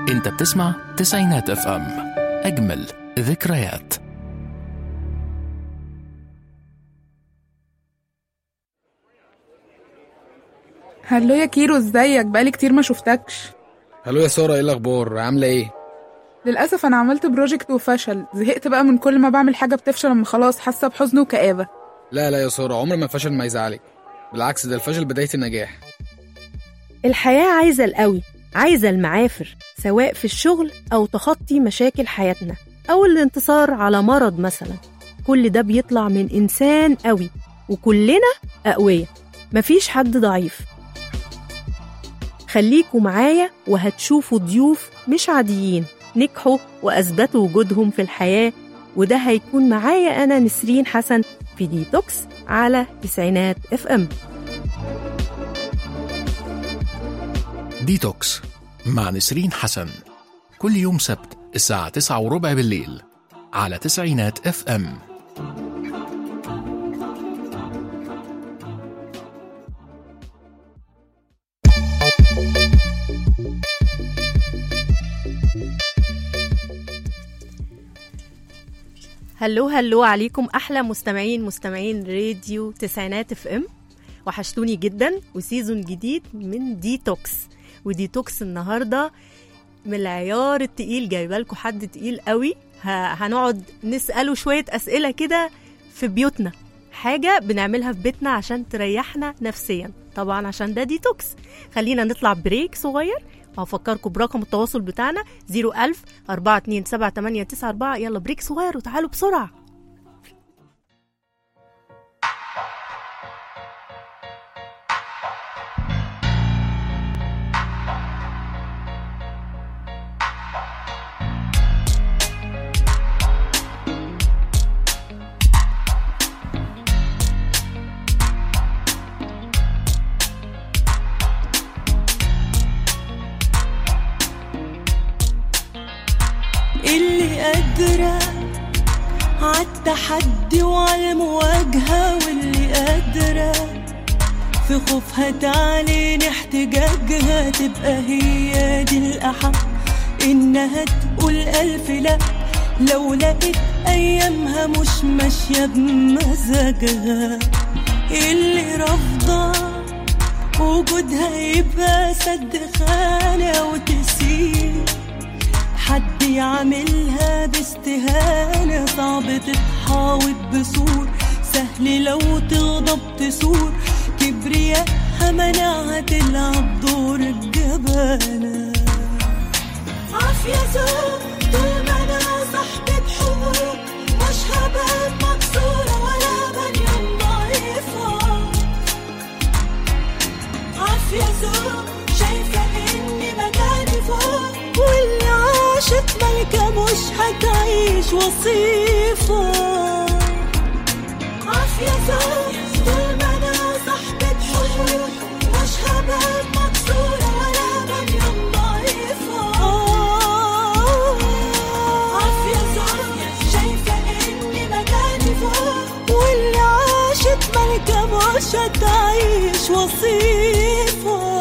انت بتسمع تسعينات اف ام اجمل ذكريات هلو يا كيرو ازيك بقالي كتير ما شفتكش هلو يا سارة ايه الأخبار عاملة ايه؟ للأسف أنا عملت بروجكت وفشل زهقت بقى من كل ما بعمل حاجة بتفشل أما خلاص حاسة بحزن وكآبة لا لا يا سارة عمر ما فشل ما يزعلك بالعكس ده الفشل بداية النجاح الحياة عايزة القوي عايزة المعافر سواء في الشغل أو تخطي مشاكل حياتنا أو الانتصار على مرض مثلا كل ده بيطلع من إنسان قوي وكلنا أقوياء مفيش حد ضعيف خليكوا معايا وهتشوفوا ضيوف مش عاديين نجحوا وأثبتوا وجودهم في الحياة وده هيكون معايا أنا نسرين حسن في ديتوكس على تسعينات اف ام ديتوكس مع نسرين حسن كل يوم سبت الساعة تسعة وربع بالليل على تسعينات اف ام هلو هلو عليكم احلى مستمعين مستمعين راديو تسعينات اف ام وحشتوني جدا وسيزون جديد من ديتوكس وديتوكس النهارده من العيار التقيل جايبه لكم حد تقيل قوي ه- هنقعد نساله شويه اسئله كده في بيوتنا حاجه بنعملها في بيتنا عشان تريحنا نفسيا طبعا عشان ده ديتوكس خلينا نطلع بريك صغير وهفكركم برقم التواصل بتاعنا 01000 427 يلا بريك صغير وتعالوا بسرعة اللي قادرة عالتحدي وعالمواجهة واللي قادرة في خوفها تعلن احتجاجها تبقى هي دي الأحق إنها تقول ألف لأ لو لقيت أيامها مش ماشية بمزاجها اللي رافضة وجودها يبقى سد خانة وتسيب حد يعملها باستهانة صعب تتحاوط بسور سهل لو تغضب تسور كبرياءها منعها تلعب دور الجبانة عافية زوج طول ما أنا صاحبة حقوق مش هبقى مكسورة ولا بنيان ضعيفة عافية زوج شايفة إني مكاني فوق واللي عاشت ملكة مش هتعيش وصيفة عافية زوج طول ما أنا صاحبة حقوق مش هبقى مكسورة ولا بنيان ضعيفة عافية زوج شايفة إني مكاني فوق واللي عاشت ملكة مش هتعيش وصيفة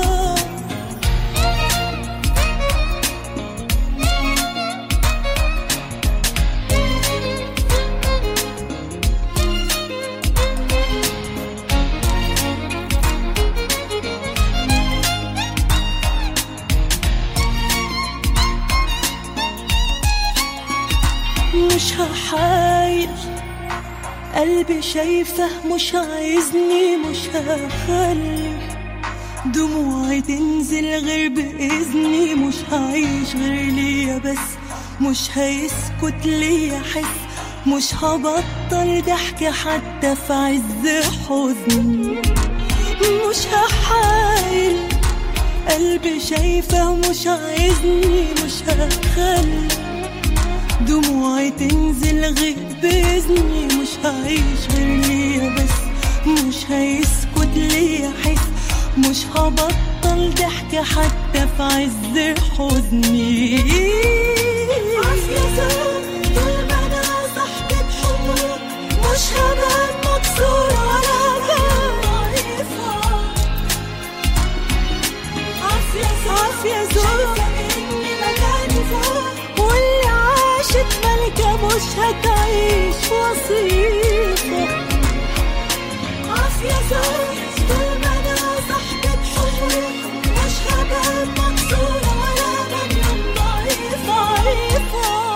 مش هحايل قلبي شايفه مش عايزني مش هخلي دموعي تنزل غير بإذني مش هعيش غير ليا بس مش هيسكت ليا حس مش هبطل ضحك حتى في عز حزني مش هحايل قلبي شايفه مش عايزني مش هخلي دموعي تنزل غير بإذني مش هعيش غير ليا بس مش هيسكت ليا حس مش هبطل ضحك حتى في عز حزني مش هبقى مكسورة ولا ضعيفة عافية زوج مش هتعيش وصيفة عافية زوج طول ما أنا صاحبة حقوق مش هبقى مكسورة ولا مريم ضعيفة ضعيفة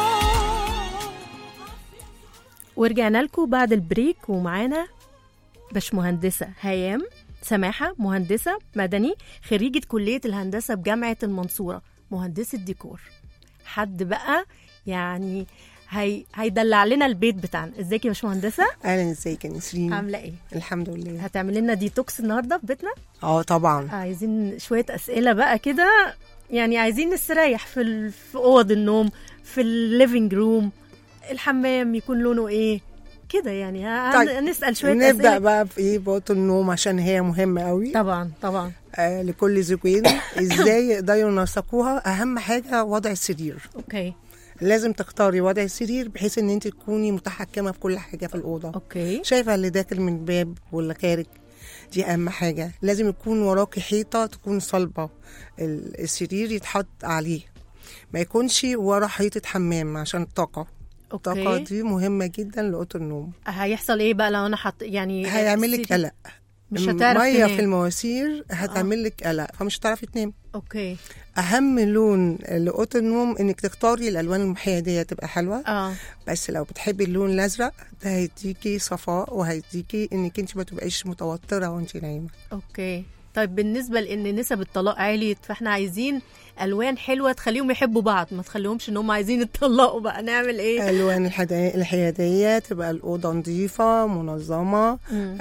ورجعنا لكم بعد البريك ومعانا باشمهندسة هيام سماحة مهندسة مدني خريجة كلية الهندسة بجامعة المنصورة مهندسة ديكور حد بقى يعني هي... هيدلع لنا البيت بتاعنا ازيك يا باشمهندسة اهلا ازيك يا نسرين عاملة ايه الحمد لله هتعمل لنا ديتوكس النهارده في بيتنا اه طبعا عايزين شوية أسئلة بقى كده يعني عايزين نستريح في ال... في أوض النوم في الليفينج روم الحمام يكون لونه ايه كده يعني ه- طيب، هنسأل شوية نبدا أسئلة بقى في ايه بوط النوم عشان هي مهمه قوي طبعا طبعا آه لكل زوجين ازاي يقدروا ينسقوها اهم حاجه وضع السرير اوكي لازم تختاري وضع السرير بحيث ان انت تكوني متحكمه في كل حاجه في الاوضه اوكي شايفه اللي داخل من الباب واللي خارج دي اهم حاجه لازم يكون وراكي حيطه تكون صلبه ال- السرير يتحط عليه ما يكونش ورا حيطه حمام عشان الطاقه الطاقه اوكي دي مهمه جدا لاوضه النوم هيحصل ايه بقى لو انا حط يعني هيعمل لك السرير- قلق مش هتعرف الميه تنام. في المواسير هتعمل لك قلق فمش هتعرفي تنام اوكي اهم لون لاوضه النوم انك تختاري الالوان المحايديه تبقى حلوه اه بس لو بتحبي اللون الازرق ده هيديكي صفاء وهيديكي انك انت ما تبقيش متوتره وانت نايمه اوكي طيب بالنسبة لان نسب الطلاق عالية فاحنا عايزين الوان حلوة تخليهم يحبوا بعض ما تخليهمش ان هم عايزين يتطلقوا بقى نعمل ايه الوان الحدا- الحياديه تبقى الاوضه نظيفه منظمه مم.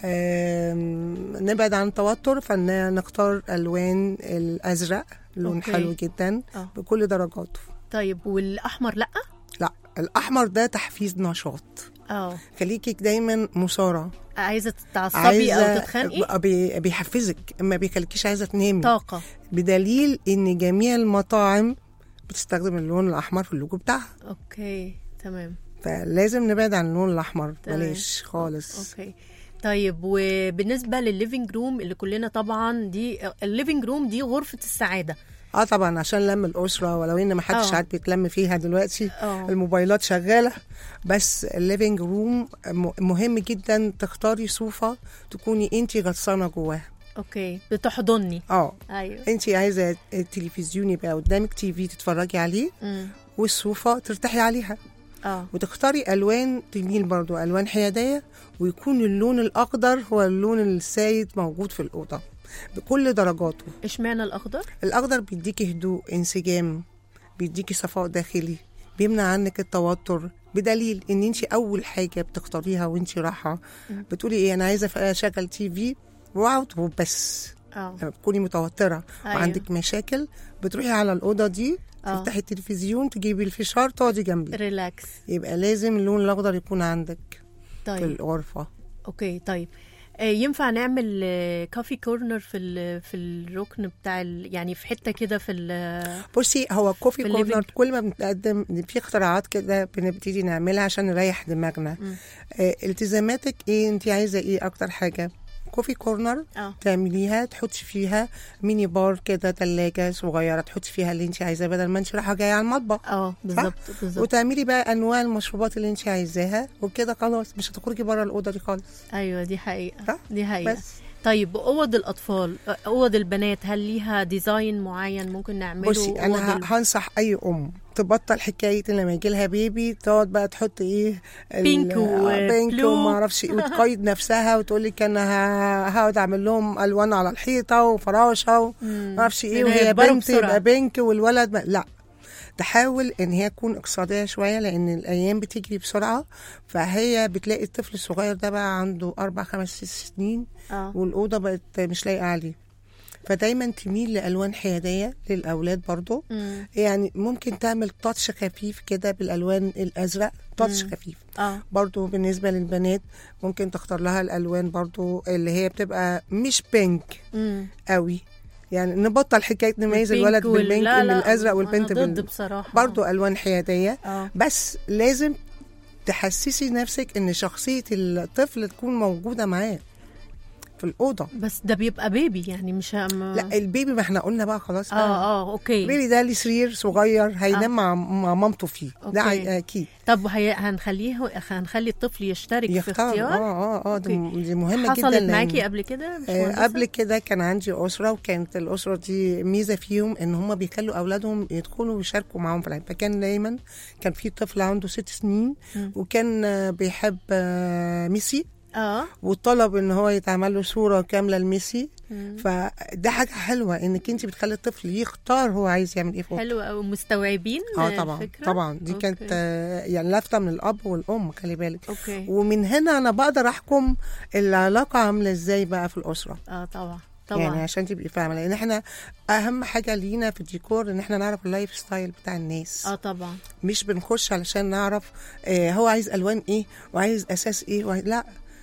آم، نبعد عن التوتر فنختار الوان الازرق لون أوكي. حلو جدا آه. بكل درجاته طيب والاحمر لا لا الاحمر ده تحفيز نشاط اه خليكي دايما مثاره عايزة تتعصبي او تتخانقي بقى بي- بيحفزك ما بيخليكيش عايزه تنامي طاقة بدليل ان جميع المطاعم بتستخدم اللون الاحمر في اللوجو بتاعها اوكي تمام فلازم نبعد عن اللون الاحمر تمام. بلاش خالص اوكي طيب وبالنسبه للليفينج روم اللي كلنا طبعا دي الليفينج روم دي غرفه السعاده اه طبعا عشان لم الاسره ولو ان ما حدش آه. عاد بيتلم فيها دلوقتي اه الموبايلات شغاله بس الليفينج روم م- مهم جدا تختاري صوفه تكوني انت غطسانه جواها اوكي بتحضني اه ايوه انت عايزه التلفزيون يبقى قدامك تي في تتفرجي عليه امم والصوفه ترتاحي عليها اه وتختاري الوان تميل برضو الوان حياديه ويكون اللون الاخضر هو اللون السائد موجود في الاوضه بكل درجاته اشمعنى الاخضر الاخضر بيديكي هدوء انسجام بيديكي صفاء داخلي بيمنع عنك التوتر بدليل ان انت اول حاجه بتختاريها وانت رايحه بتقولي ايه انا عايزه اشغل تي في واقعد وبس اه لما تكوني متوتره أيوة. وعندك مشاكل بتروحي على الاوضه دي آه. تفتحي التلفزيون تجيبي الفشار تقعدي جنبي ريلاكس يبقى لازم اللون الاخضر يكون عندك في طيب الغرفه اوكي طيب آه، ينفع نعمل كافي كورنر في ال- في الركن بتاع ال- يعني في حته كده في ال- بصي هو كوفي في كورنر الليفينج. كل ما بنتقدم في اختراعات كده بنبتدي نعملها عشان نريح دماغنا مم. آه التزاماتك ايه انت عايزه ايه اكتر حاجه كوفي كورنر اه تعمليها تحطي فيها ميني بار كده تلاجة صغيرة تحطي فيها اللي انت عايزاه بدل ما انت رايحة جاية على المطبخ اه بالظبط بالظبط وتعملي بقى انواع المشروبات اللي انت عايزاها وكده خلاص مش هتخرجي بره الاوضه دي خالص ايوه دي حقيقه صح؟ دي حقيقه بس طيب اوض الاطفال اوض البنات هل ليها ديزاين معين ممكن نعمله بصي انا أوض ال- ه- هنصح اي ام تبطل حكايه إن لما يجي لها بيبي تقعد بقى تحط ايه ال- بينك و- آه، بينك بلو. وما اعرفش ايه وتقيد نفسها وتقول لك انا ه- هقعد اعمل لهم الوان على الحيطه وفراشه وما اعرفش ايه لأن وهي هيكبروا بنت بسرعة. يبقى بينك والولد ما لا تحاول ان هي تكون اقتصاديه شويه لان الايام بتجري بسرعه فهي بتلاقي الطفل الصغير ده بقى عنده اربع خمس ست سنين اه والاوضه بقت مش لايقه عليه فدايما تميل لالوان حياديه للاولاد برضو مم. يعني ممكن تعمل تاتش خفيف كده بالالوان الازرق تاتش خفيف اه برضو بالنسبه للبنات ممكن تختار لها الالوان برضو اللي هي بتبقى مش بينك مم. قوي يعني نبطل حكايه نميز البينك الولد وال- بالبينك لا، من لا، الازرق والبنت أنا ضد بال... بصراحه برضو الوان حياديه اه بس لازم تحسسي نفسك ان شخصيه الطفل تكون موجوده معاه في الاوضه بس ده بيبقى بيبي يعني مش هم... لا البيبي ما احنا قلنا بقى خلاص بقى. اه اه اوكي البيبي ده ليه سرير صغير هينام آه. مع مع مامته فيه ده أوكي. عي- اكيد طب وهي... هنخليه هنخلي الطفل يشترك في يختار اختيار اه اه اه دي, أوكي. دي مهمه جدا حصلت لأن- معاكي قبل كده مش آه، مهندسة؟ قبل كده كان عندي أسرة وكانت الأسرة دي ميزة فيهم إن هم بيخلوا أولادهم يدخلوا ويشاركوا معاهم في العيد فكان دايما كان في طفل عنده ست سنين وكان آه، بيحب آه، ميسي اه وطلب ان هو يتعمل له صوره كامله لميسي فده حاجه حلوه انك انت بتخلي الطفل يختار هو عايز يعمل ايه في حلو قوي مستوعبين اه طبعا الفكرة؟ طبعا دي كانت أوكي. آه، يعني لافته من الاب والام خلي بالك اوكي ومن هنا انا بقدر احكم العلاقه عامله ازاي بقى في الاسره اه طبعا طبعا. يعني طبعا عشان تبقي فاهمه لان احنا اهم حاجه لينا في الديكور ان احنا نعرف اللايف ستايل بتاع الناس اه طبعا مش بنخش علشان نعرف آه هو عايز الوان ايه وعايز اساس ايه وعايز لا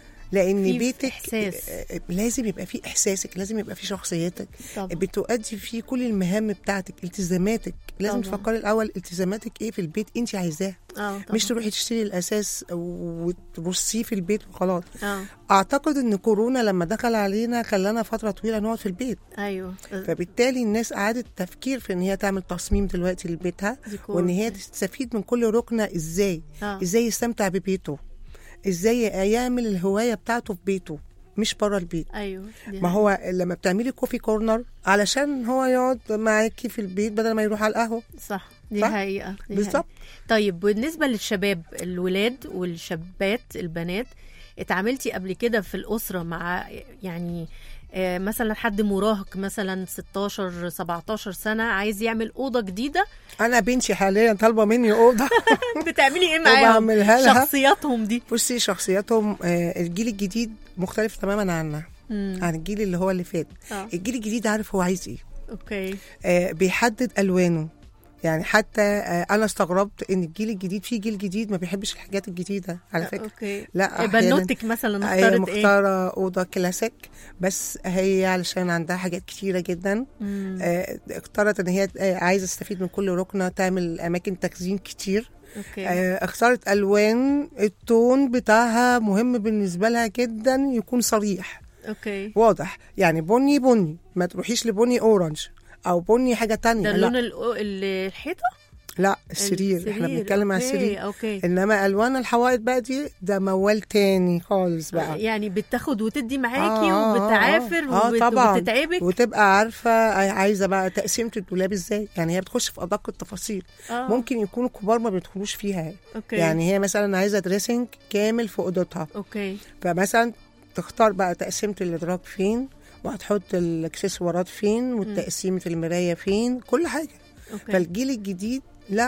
لان في بيتك إحساس. آه، لازم يبقى فيه احساسك لازم يبقى فيه شخصيتك طبعا بتؤدي فيه كل المهام بتاعتك التزاماتك لازم طبعا. تفكري الاول التزاماتك ايه في البيت انت عايزاه اه طبعا مش تروحي تشتري الاساس وتبصيه في البيت وخلاص اه اعتقد ان كورونا لما دخل علينا خلانا فتره طويله نقعد في البيت ايوه فبالتالي الناس قعدت تفكير في ان هي تعمل تصميم دلوقتي لبيتها ديكور. وان هي تستفيد من كل ركنه ازاي آه. ازاي يستمتع ببيته ازاي يعمل الهوايه بتاعته في بيته مش بره البيت ايوه دي ما هو لما بتعملي كوفي كورنر علشان هو يقعد معاكي في البيت بدل ما يروح على القهوه صح دي صح؟ حقيقة دي بالظبط. حقيقة. طيب بالنسبة للشباب الولاد والشابات البنات اتعاملتي قبل كده في الأسرة مع يعني آه، مثلا حد مراهق مثلا 16 17 سنة عايز يعمل أوضة جديدة انا بنتي حاليا طالبه مني اوضه بتعملي ايه معاهم؟ وبعملها لها. شخصياتهم دي بصي شخصياتهم آه، الجيل الجديد مختلف تماما عنا مم. عن الجيل اللي هو اللي فات آه. الجيل الجديد عارف هو عايز ايه اوكي آه، بيحدد الوانه يعني حتى آه، انا استغربت ان الجيل الجديد في جيل جديد ما بيحبش الحاجات الجديده على فكره اوكي لا إيه، أحياناً- بنوتك مثلا هي اختارت ايه؟ مختاره اوضه كلاسيك بس هي علشان عندها حاجات كتيره جدا مم. آه، اختارت ان هي آه، عايزه تستفيد من كل ركنه تعمل اماكن تخزين كتير اوكي آه، اختارت الوان التون بتاعها مهم بالنسبه لها جدا يكون صريح اوكي واضح يعني بني بني ما تروحيش لبني اورنج او بني حاجه تانية ده لا اللون الأو- ال- الحيطة؟ لا السرير احنا بنتكلم على أوكي، السرير اوكي انما الوان الحوائط بقى دي ده موال تاني خالص بقى يعني بتاخد وتدي معاكي آه، آه، آه. وبتعافر آه، وبت- طبعاً. وبتتعبك وتبقى عارفه عايزه بقى تقسيمه الدولاب ازاي يعني هي بتخش في ادق التفاصيل آه. ممكن يكونوا كبار ما بيدخلوش فيها اوكي يعني هي مثلا عايزه دريسنج كامل في اوضتها اوكي فمثلا تختار بقى تقسيمه الادراج فين وهتحط الاكسسوارات فين وتقسيمه المرايه فين كل حاجه اوكي فالجيل الجديد لا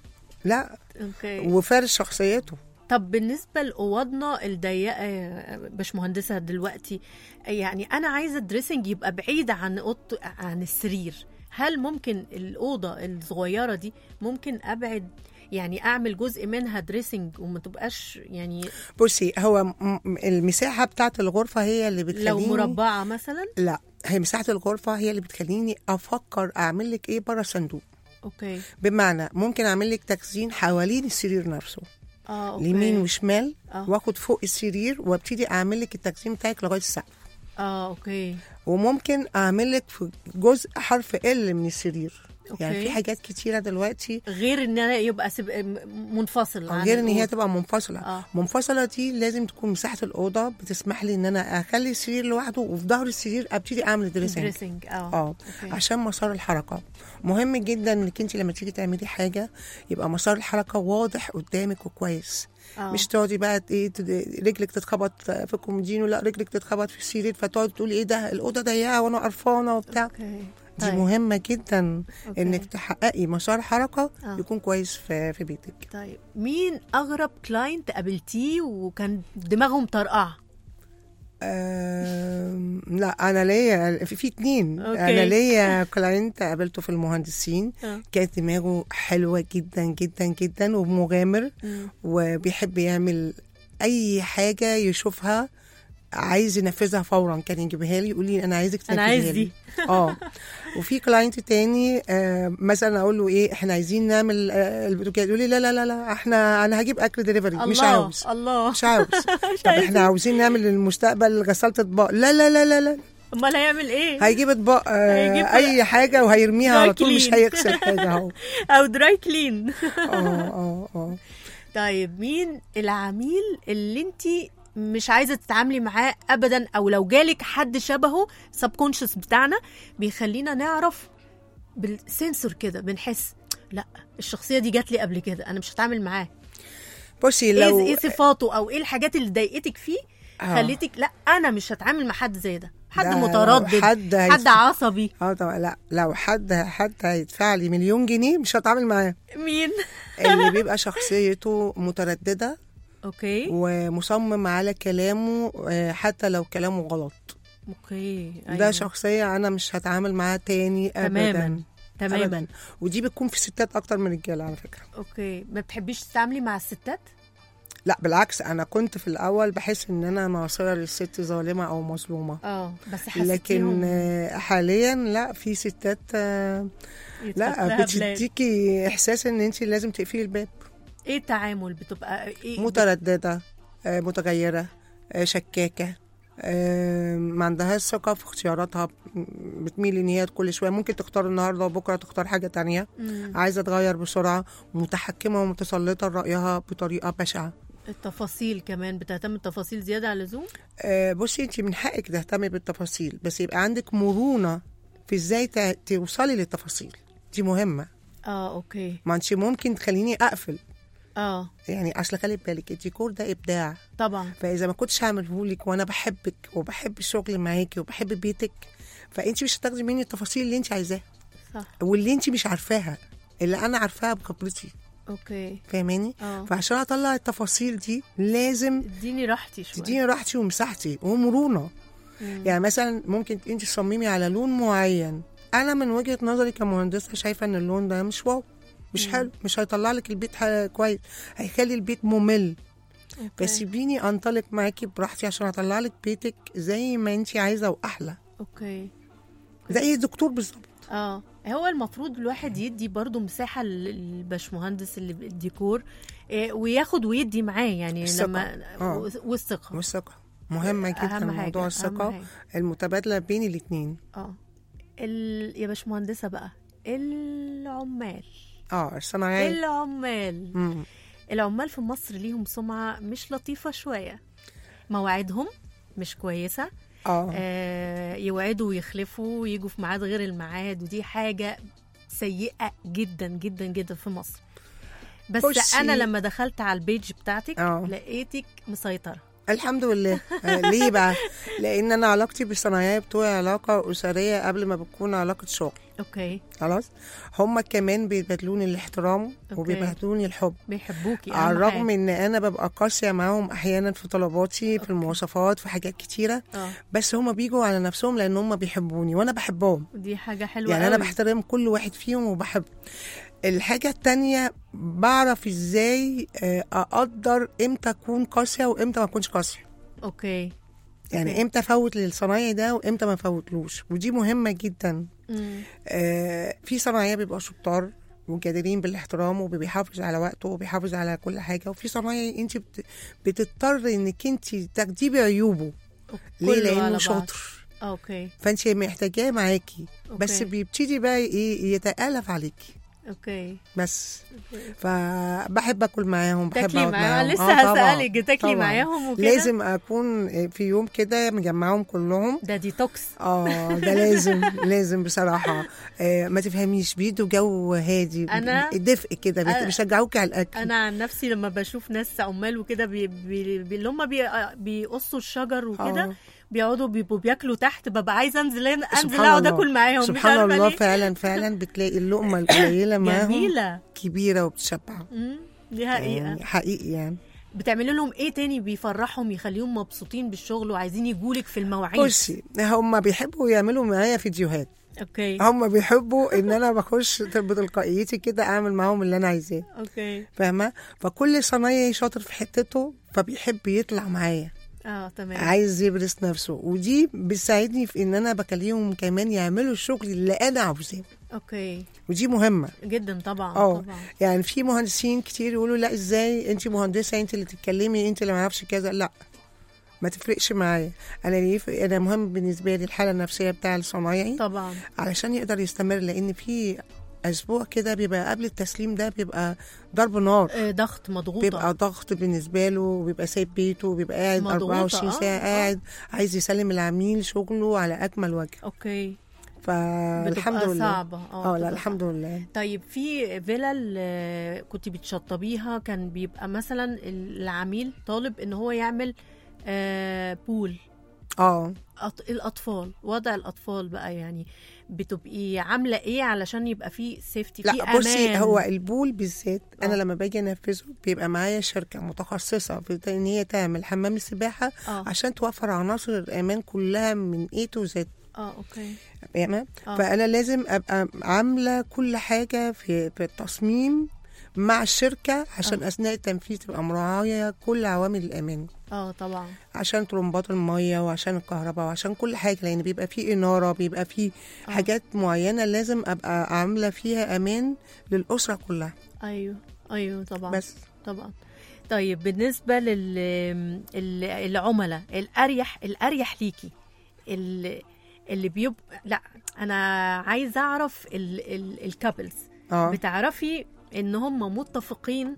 لا اوكي وفارس شخصيته طب بالنسبه لاوضنا الضيقه يا باشمهندسه دلوقتي يعني انا عايزه الدريسنج يبقى بعيد عن اوضه عن السرير هل ممكن الاوضه الصغيره دي ممكن ابعد يعني اعمل جزء منها دريسنج وما تبقاش يعني بصي هو م- م- المساحه بتاعت الغرفه هي اللي بتخليني لو مربعه مثلا لا هي مساحه الغرفه هي اللي بتخليني افكر اعمل لك ايه بره الصندوق اوكي بمعنى ممكن اعمل لك تخزين حوالين السرير نفسه اه اوكي اليمين وشمال آه. واخد فوق السرير وابتدي اعمل لك التخزين بتاعك لغايه السقف اه اوكي وممكن اعمل لك في جزء حرف ال من السرير أوكي. يعني في حاجات كتيره دلوقتي غير ان انا يبقى سب... منفصل عن غير ان هي الأوضة. تبقى منفصله آه. منفصله دي لازم تكون مساحه الاوضه بتسمح لي ان انا اخلي السرير لوحده وفي ظهر السرير ابتدي اعمل دريسنج دريسنج اه اه أوكي. عشان مسار الحركه مهم جدا انك انت لما تيجي تعملي حاجه يبقى مسار الحركه واضح قدامك وكويس آه. مش تقعدي بقى ايه تد- رجلك تتخبط في الكومودينو لا رجلك تتخبط في السرير فتقعدي تقولي ايه ده الاوضه ضيقه وانا قرفانه وبتاع اوكي دي طيب. مهمه جدا أوكي. انك تحققي مسار حركه آه. يكون كويس في في بيتك طيب مين اغرب كلاينت قابلتيه وكان دماغهم طرقعه أم، لا انا ليا في, في اتنين أوكي. انا ليا كلاينت قابلته في المهندسين آه. كانت دماغه حلوه جدا جدا جدا ومغامر مم. وبيحب يعمل اي حاجه يشوفها عايز ينفذها فورا كان يجيبها لي يقول لي انا عايزك أنا تنفذيها عايز لي. دي. اه وفي كلاينت تاني آه مثلا اقول له ايه احنا عايزين نعمل آه البوتوكات يقول لي لا لا لا لا احنا انا هجيب اكل دليفري مش الله عاوز الله مش عاوز طب احنا عاوزين نعمل للمستقبل غسالة اطباق لا لا لا لا لا امال هيعمل ايه هيجيب اطباق هيجيب آه اي حاجه وهيرميها على طول مش dry clean. هيغسل حاجه اهو او دراي كلين اه اه اه طيب مين العميل اللي انت مش عايزه تتعاملي معاه ابدا او لو جالك حد شبهه سبكونشس بتاعنا بيخلينا نعرف بالسنسور كده بنحس لا الشخصيه دي جات لي قبل كده انا مش هتعامل معاه بصي ايه لو ايه صفاته او ايه الحاجات اللي ضايقتك فيه آه. خليتك لا انا مش هتعامل مع حد زي ده حد لا، لو متردد حد حد, هيت- عصبي اه طبعا لا لو حد حد هيدفع لي مليون جنيه مش هتعامل معاه مين اللي بيبقى شخصيته متردده اوكي ومصمم على كلامه آه، حتى لو كلامه غلط اوكي ده أيوة. شخصيه انا مش هتعامل معاه تاني ابدا تماما تماما أبداً. ودي بتكون في الستات اكتر من الرجاله على فكره اوكي ما بتحبيش تتعاملي مع الستات لا بالعكس انا كنت في الاول بحس ان انا ناصره للست ظالمه او مظلومه اه بس لكن حسيتيهم آه، حاليا لا في ستات آه، يتفتح لا لها بلاد. بتديكي احساس ان انت لازم تقفلي الباب ايه التعامل بتبقى ايه متردده آه، متغيره آه، شكاكه آه، ما عندهاش ثقه في اختياراتها بتميل ان هي كل شويه ممكن تختار النهارده وبكره تختار حاجه تانية مم. عايزه تغير بسرعه متحكمه ومتسلطه لرايها بطريقه بشعه التفاصيل كمان بتهتم التفاصيل زياده عن اللزوم آه، بصي انت من حقك تهتمي بالتفاصيل بس يبقى عندك مرونه في ازاي ت- توصلي للتفاصيل دي مهمه اه اوكي ما انت ممكن تخليني اقفل اه يعني اصل خلي بالك الديكور ده ابداع طبعا فاذا ما كنتش هعمله لك وانا بحبك وبحب الشغل معاكي وبحب بيتك فانت مش هتاخدي مني التفاصيل اللي انت عايزاها صح واللي انت مش عارفاها اللي انا عارفاها بخبرتي اوكي فاهماني اه فعشان اطلع التفاصيل دي لازم اديني راحتي شويه تديني راحتي ومساحتي ومرونه مم. يعني مثلا ممكن انت تصممي على لون معين انا من وجهه نظري كمهندسه شايفه ان اللون ده مش واو مش حلو مش هيطلع لك البيت ح- كويس هيخلي البيت ممل أوكي. بس سيبيني انطلق معاكي براحتي عشان اطلع لك بيتك زي ما انت عايزه واحلى اوكي زي الدكتور بالظبط اه هو المفروض الواحد يدي برضو مساحه للباشمهندس اللي بالديكور إيه، وياخد ويدي معاه يعني الثقة. لما آه. والثقه والثقه مهمه جدا أهم حاجة، موضوع أهم الثقه حاجة. المتبادله بين الاثنين اه ال... يا باشمهندسه بقى العمال اه الصناعيه العمال مم. العمال في مصر ليهم سمعه مش لطيفه شويه مواعيدهم مش كويسه اه آه يوعدوا ويخلفوا ويجوا في ميعاد غير الميعاد ودي حاجه سيئه جدا جدا جدا في مصر بس بصي. انا لما دخلت على البيج بتاعتك آه. لقيتك مسيطره الحمد لله آه، ليه بقى لان انا علاقتي بالصناعيه بتوعي علاقه اسريه قبل ما بتكون علاقه شغل اوكي خلاص هم كمان بيبادلوني الاحترام أوكي. وبيبادلوني الحب بيحبوكي أهم على الرغم حاجة. ان انا ببقى قاسيه معاهم احيانا في طلباتي في المواصفات في حاجات كتيره اه بس هم بيجوا على نفسهم لان هم بيحبوني وانا بحبهم ودي حاجه حلوه يعني انا قوي. بحترم كل واحد فيهم وبحب الحاجة التانية بعرف ازاي آه، اقدر امتى اكون قاسية وامتى ما اكونش قاسية اوكي يعني أوكي. امتى افوت للصنايعي ده وامتى ما افوتلوش ودي مهمة جدا مم. آه، في صنايعية بيبقوا شطار وجادرين بالاحترام وبيحافظ على وقته وبيحافظ على كل حاجة وفي صنايعي انت بت- بتضطر انك انت تاخديه بعيوبه ليه كله على لانه بعض. شاطر اوكي فانت محتاجاه معاكي بس أوكي. بيبتدي بقى ايه يتالف عليكي اوكي بس فبحب اكل معاهم بحب تاكلي اقعد معاهم معاهم لسه آه، طبعاً، هسألك تاكلي طبعاً. معاهم وكده لازم اكون في يوم كده مجمعهم كلهم ده ديتوكس اه ده لازم لازم بصراحه آه ما تفهميش بيدوا جو هادي أنا- دفء كده بيت- أنا- بيشجعوك على الاكل انا عن نفسي لما بشوف ناس عمال وكده بي بي بي اللي هم بي بيقصوا الشجر وكده آه. بيقعدوا بيبقوا بياكلوا تحت ببقى عايزه انزل انزل سبحان اقعد الله. اكل معاهم مش سبحان عارفة الله ليه. فعلا فعلا بتلاقي اللقمه القليله معاهم جميله كبيره وبتشبع مم، دي حقيقه يعني حقيقي يعني بتعملي لهم ايه تاني بيفرحهم يخليهم مبسوطين بالشغل وعايزين يجولك في المواعيد بصي هم بيحبوا يعملوا معايا فيديوهات اوكي هم بيحبوا ان انا بخش بتلقائيتي كده اعمل معاهم اللي انا عايزاه اوكي فاهمه فكل صنايعي شاطر في حتته فبيحب يطلع معايا اه تمام عايز يبرز نفسه ودي بتساعدني في ان انا بخليهم كمان يعملوا الشغل اللي انا عاوزاه اوكي ودي مهمه جدا طبعا اه طبعا يعني في مهندسين كتير يقولوا لا ازاي انت مهندسه انت اللي تتكلمي انت اللي ما اعرفش كذا لا ما تفرقش معايا انا ليه ف- انا مهم بالنسبه لي الحاله النفسيه بتاع الصنايعي طبعا علشان يقدر يستمر لان في اسبوع كده بيبقى قبل التسليم ده بيبقى ضرب نار آه، ضغط مضغوطه بيبقى ضغط بالنسبه له وبيبقى سايب بيته وبيبقى قاعد مضغوطة، 24 آه، ساعه آه. قاعد عايز يسلم العميل شغله على اكمل وجه اوكي فالحمد بتبقى لله صعبه اه لا بتبقى الحمد لله طيب في فيلل آه، كنت بتشطبيها كان بيبقى مثلا العميل طالب ان هو يعمل آه، بول اه أط... الاطفال وضع الاطفال بقى يعني بتبقي عامله ايه علشان يبقى في سيفتي في لا بصي امان هو البول بالذات انا آه. لما باجي انفذه بيبقى معايا شركه متخصصه في ان هي تعمل حمام السباحه اه عشان توفر عناصر الامان كلها من A to Z اه اوكي تمام آه. فانا لازم ابقى عامله كل حاجه في في التصميم مع الشركه عشان آه. اثناء التنفيذ تبقى مراعيه كل عوامل الامان اه طبعا عشان طرمبات الميه وعشان الكهرباء وعشان كل حاجه لان بيبقى فيه اناره بيبقى فيه آه. حاجات معينه لازم ابقى عامله فيها امان للاسره كلها ايوه ايوه طبعا بس طبعا طيب بالنسبه لل ال- العملاء الاريح الاريح ليكي ال- اللي بيبقى لا انا عايزه اعرف الكابلز اه بتعرفي ان هم متفقين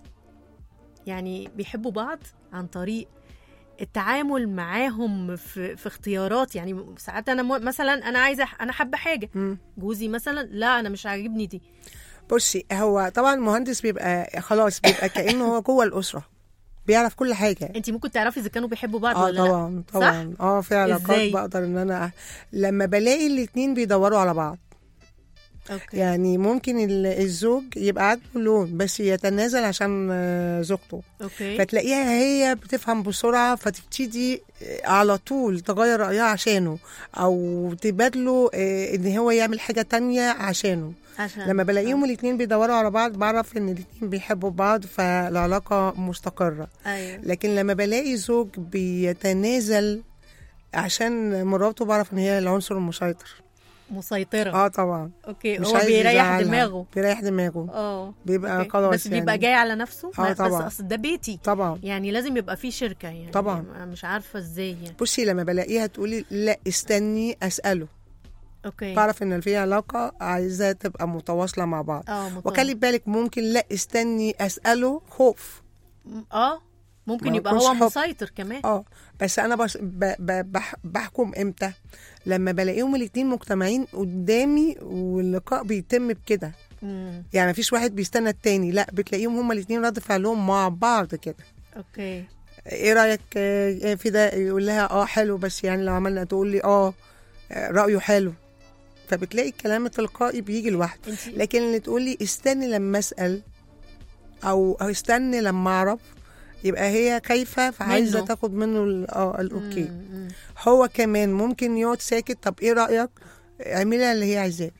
يعني بيحبوا بعض عن طريق التعامل معاهم في, في اختيارات يعني ساعات انا م- مثلا انا عايزه انا حابه حاجه مم. جوزي مثلا لا انا مش عاجبني دي بصي هو طبعا المهندس بيبقى خلاص بيبقى كانه هو جوه الاسره بيعرف كل حاجه انت ممكن تعرفي اذا كانوا بيحبوا بعض اه ولا لا طبعا طبعا اه في علاقات إزاي؟ بقدر ان انا أ- لما بلاقي الاتنين بيدوروا على بعض اوكي يعني ممكن ال- الزوج يبقى عاجبه اللون بس يتنازل عشان آه، زوجته اوكي فتلاقيها هي بتفهم بسرعة فتبتدي آه، على طول تغير رأيها عشانه أو تبادله آه، إن هو يعمل حاجة تانية عشانه عشان لما بلاقيهم الاتنين بيدوروا على بعض بعرف إن الاتنين بيحبوا بعض فالعلاقة مستقرة ايوه لكن لما بلاقي زوج بيتنازل عشان مراته بعرف إن هي العنصر المسيطر مسيطره اه طبعا اوكي مش هو عايز بيريح يزعلها. دماغه بيريح دماغه اه بيبقى أوكي. خلاص بس بيبقى يعني. جاي على نفسه آه ما- بس طبعا. اصل ده بيتي طبعا يعني لازم يبقى في شركه يعني طبعا. أنا مش عارفه ازاي يعني بصي لما بلاقيها تقولي لا استني اساله اوكي بعرف ان في علاقه عايزه تبقى متواصله مع بعض اه مطلع. وخلي بالك ممكن لا استني اساله خوف اه ممكن ما يبقى يكونش هو حب. مسيطر كمان اه بس انا بس ب ب بح بحكم امتى لما بلاقيهم الاتنين مجتمعين قدامي واللقاء بيتم بكده مم. يعني مفيش واحد بيستنى التاني لا بتلاقيهم هما الاتنين رد فعلهم مع بعض كده اوكي ايه رايك آه، في ده يقول لها اه حلو بس يعني لو عملنا تقول لي اه آه، رايه حلو فبتلاقي الكلام التلقائي بيجي لوحده انت لكن اللي تقول لي استني لما اسال او أو استني لما اعرف يبقى هي خايفه فعايزه منه. تاخد منه ال- اه الاوكي مم، مم. هو كمان ممكن يقعد ساكت طب ايه رايك اعملي اللي هي عايزاه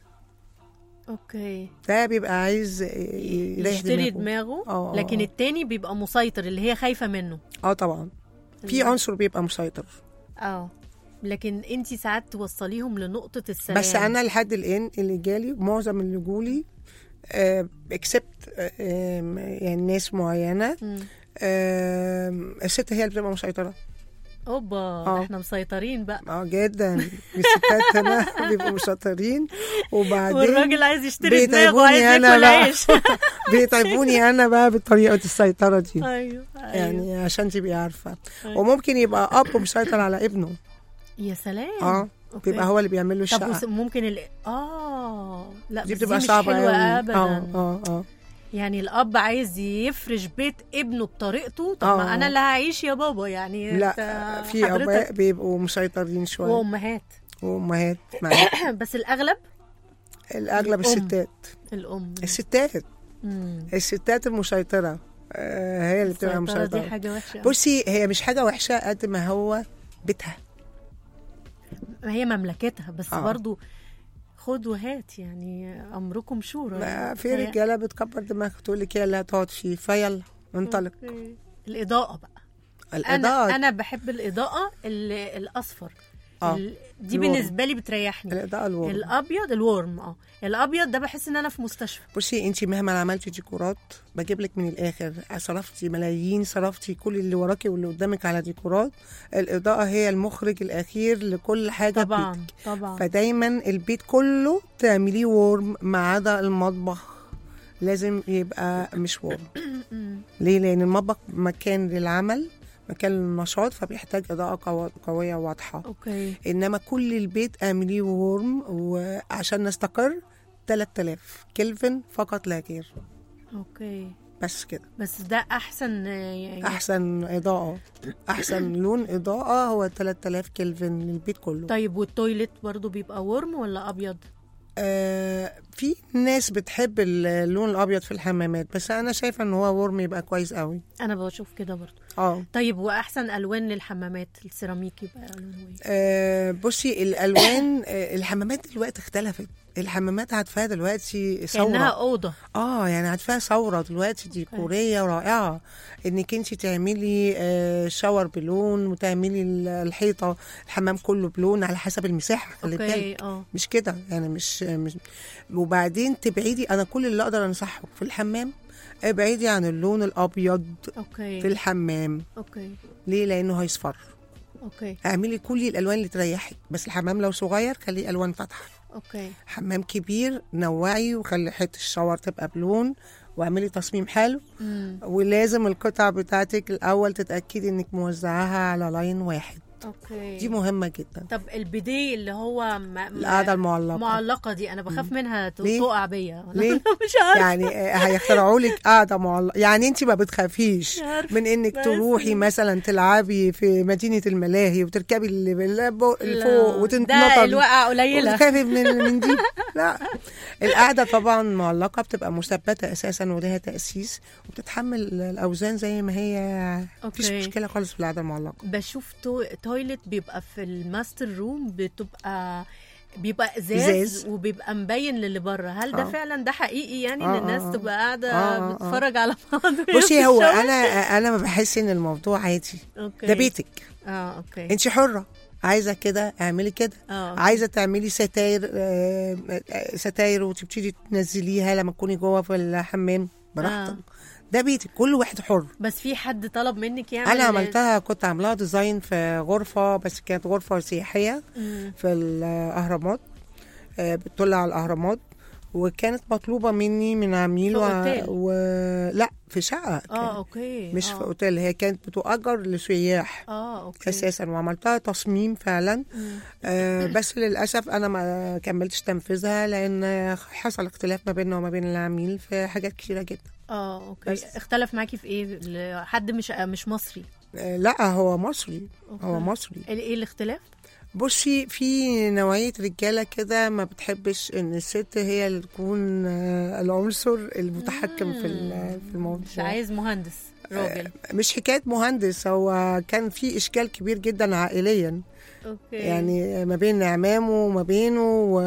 اوكي ده بيبقى عايز ي- يريح يشتري دماغه دماغه آه، لكن آه. التاني بيبقى مسيطر اللي هي خايفه منه اه طبعا في عنصر بيبقى مسيطر اه لكن انت ساعات توصليهم لنقطه السلام بس انا لحد الان اللي جالي معظم اللي جولي اكسبت يعني ناس معينه مم. آم، الست هي اللي بتبقى مسيطره اوبا آه. ده احنا مسيطرين بقى اه جدا الستات هنا بيبقوا مسيطرين وبعدين والراجل عايز يشتري دماغه بيتعبوني عايز أنا ياكل بقى. عيش بيتعبوني انا بقى بطريقه السيطره دي ايوه ايوه يعني عشان تبقي عارفه أيوة. وممكن يبقى اب مسيطر على ابنه يا سلام اه أوكي. بيبقى هو اللي بيعمل له طب وس- الشقه ممكن ال... اه لا دي بس بتبقى مش صعبه حلوة قوي ابدا اه اه اه يعني الاب عايز يفرش بيت ابنه بطريقته طب آه. ما انا اللي هعيش يا بابا يعني لا أنت في حضرتك اباء بيبقوا مسيطرين شويه وامهات وامهات معاك بس الاغلب الاغلب الأم. الستات الام الستات مم. الستات المسيطره آه، هي اللي بتبقى السيطرة دي مسيطره حاجه وحشه أوي. بصي هي مش حاجه وحشه قد ما هو بيتها هي مملكتها بس آه. برضو خد وهات يعني امركم شورى ما في هي- رجاله بتكبر دماغها تقول لك يلا تقعد فيه فيلا انطلق أوكي. الاضاءه بقى انا الاضاءه انا بحب الاضاءه ال- الاصفر آه. ال- دي الورم. بالنسبه لي بتريحني الاضاءه الورم الابيض الورم اه الابيض ده بحس ان انا في مستشفى بصي انت مهما عملتي ديكورات بجيب لك من الاخر صرفتي ملايين صرفتي كل اللي وراكي واللي قدامك على ديكورات الاضاءه هي المخرج الاخير لكل حاجه في طبعا بيتك. طبعا فدايما البيت كله تعمليه وورم ما عدا المطبخ لازم يبقى مش وورم ليه لان المطبخ مكان للعمل مكان للنشاط فبيحتاج اضاءه قو- قويه واضحه اوكي انما كل البيت اعمليه وورم وعشان نستقر 3000 كلفن فقط لا غير اوكي بس كده بس ده احسن آه، يعني احسن اضاءه احسن لون اضاءه هو 3000 كلفن للبيت كله طيب والتويلت برضو بيبقى ورم ولا ابيض آه في ناس بتحب اللون الابيض في الحمامات بس انا شايفه ان هو ورم يبقى كويس قوي انا بشوف كده برضو اه طيب واحسن الوان للحمامات السيراميك يبقى لونه ايه آه، بصي الالوان آه، الحمامات دلوقتي اختلفت الحمامات عارفاها دلوقتي كانها ثوره اوضه اه يعني عارفاها ثوره دلوقتي ديكوريه رائعه انك انت تعملي آه، شاور بلون وتعملي ال- الحيطه الحمام كله بلون على حسب المساحه خلي بالك اوكي اه مش كده يعني مش مش وبعدين تبعدي انا كل اللي اقدر انصحك في الحمام ابعدي عن اللون الابيض في اوكي الحمام اوكي ليه لانه هيصفر اوكي اعملي كل الالوان اللي تريحك بس الحمام لو صغير خليه الوان فاتحه اوكي حمام كبير نوعي وخلي حته الشاور تبقى بلون واعملي تصميم حلو امم ولازم القطع بتاعتك الاول تتاكدي انك موزعاها على لاين واحد اوكي دي مهمه جدا طب البيديه اللي هو م... م- القعده المعلقه معلقه دي انا بخاف منها ت- ليه؟ تقع بيا ليه؟ مش عارفه يعني آه، هيخترعوا لك قاعده معلقه يعني انت ما بتخافيش مش عارفة. من انك بس- تروحي مثلا تلعبي في مدينه الملاهي وتركبي اللي اللي فوق ده وتتنططي الوقعه قليله وتخافي من من دي لا القعده طبعا معلقه بتبقى مثبته اساسا ولها تاسيس وبتتحمل الاوزان زي ما هي مفيش أوكي. مشكله خالص في القعده المعلقه بشوف تو... تويلت بيبقى في الماستر روم بتبقى بيبقى ازاز, إزاز. وبيبقى مبين للي بره هل ده آه. فعلا ده حقيقي يعني آه، ان الناس آه، آه. تبقى قاعده آه، آه، آه. بتتفرج على بعض وهي في بصي هو الشاور؟ انا انا ما بحس ان الموضوع عادي اوكي ده بيتك اه اوكي انت حره عايزه كده اعملي كده اه عايزه تعملي ستاير آه، آه، ستاير وتبتدي تنزليها لما تكوني جوه في الحمام براحتك ده بيتك كل واحد حر بس في حد طلب منك يعمل انا عملتها كنت عاملاها ديزاين في غرفه بس كانت غرفه سياحيه مم. في الاهرامات آه، بتطل على الاهرامات وكانت مطلوبه مني من عميل في و... أوتيل؟ و... لا في شقه اه كانت. اوكي مش آه. في اوتيل هي كانت بتؤجر لسياح اه اوكي اساسا وعملتها تصميم فعلا مم. آه بس للاسف انا ما كملتش تنفيذها لان حصل اختلاف ما بيننا وما بين العميل في حاجات كتيره جدا اه اوكي بس. اختلف معاكي في ايه ل- حد مش مش مصري آه لا هو مصري هو أوكي. مصري ايه الاختلاف بصي في نوعية رجالة كده ما بتحبش ان الست هي اللي تكون آه، العنصر المتحكم في ال- في الموضوع مش عايز مهندس راجل مش حكاية مهندس هو كان في اشكال كبير جدا عائليا اوكي يعني ما بين اعمامه وما بينه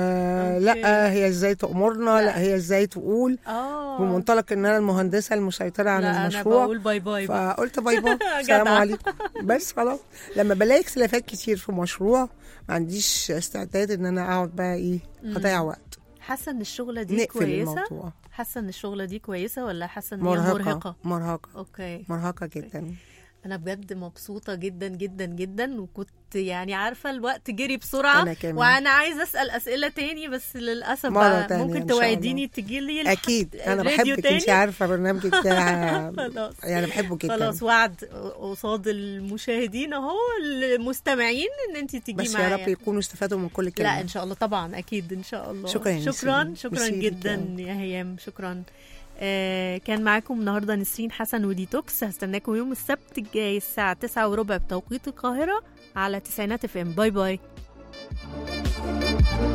ولا هي ازاي تأمرنا لا هي ازاي تقول اه بمنطلق ان انا المهندسة المسيطرة على لا انا المشروع بقول باي باي بقى. فقلت باي باي السلام جدع. عليكم بس خلاص لما بلاقي اختلافات كتير في مشروع ما عنديش استعداد ان انا اقعد بقى ايه اضيع وقت حاسه ان الشغله دي نقفل كويسه الموضوع حاسه ان الشغله دي كويسه ولا حاسه ان هي مرهقة مرهقه مرهقة اوكي مرهقة جدا انا بجد مبسوطه جدا جدا جدا وكنت يعني عارفه الوقت جري بسرعه أنا كمان. وانا عايزه اسال اسئله تاني بس للاسف مرة بقى تانية ممكن إن شاء توعديني تجي لي اكيد انا الراديو بحبك انت تاني؟ عارفة برنامجك ده خلاص يعني بحبه جدا خلاص وعد قصاد المشاهدين اهو المستمعين ان انت تيجي بس معايا يا رب يكونوا استفادوا من كل كلمة لا ان شاء الله طبعا اكيد ان شاء الله شكراً يا شكرا نسرين. شكرا ميرسي جدا جداً. يا هيام شكرا آه كان معاكم النهارده نسرين حسن وديتوكس هستناكم يوم السبت الجاي الساعه 9 وربع بتوقيت القاهره على تسعينات اف ام باي باي